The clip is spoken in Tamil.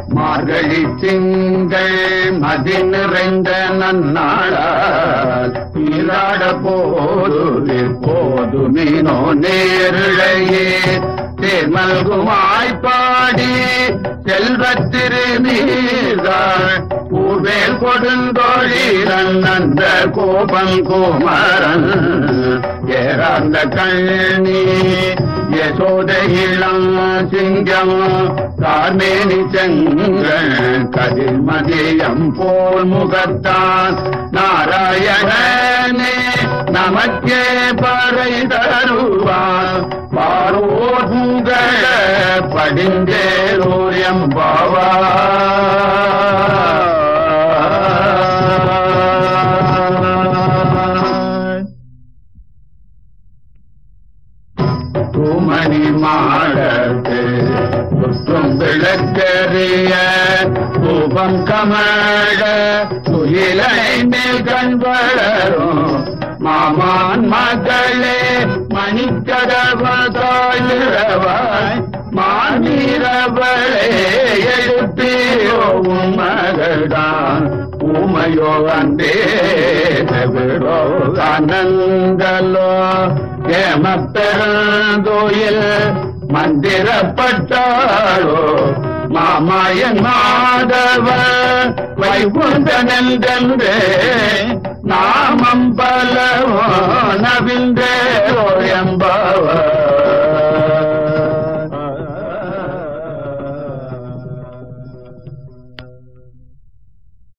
மார்கழி திங்கள் மதி நிறைந்த நன்னாளால் நீராட போது போதுமீனோ நேரிழையே தேர்மல்குமாய் பாடி செல்வத்திரு நீர்கள் பூவேல் கொடுந்தோழிரன் அந்த கோபம் குமரன் ஏறாந்த கண்ணி யசோத இளம் சிங்கம் கார்மேனி செங்கள் கதிர்மதியம் போல் முகத்தான் நாராயணனே நமக்கே பறை தருவான் பாரோர் புகழ படிந்தேரோர் எம்பாவாய் தூமணி மாடத்து புஷ்பம் விளக்கறிய தூபம் கமழ துயிலை மேல் கண் வளரும் மாமான் மகளே மணிக்கடவாய் மாநீரவளே எழுப்பியோ உன் மகள்தான் ஊமையோ அன்பே விடோ ஆனந்தலோ ஏம பெருந்தோயில் மந்திரப்பட்டாளோ மாமாயன் மாதவ வைகுந்தனென்றே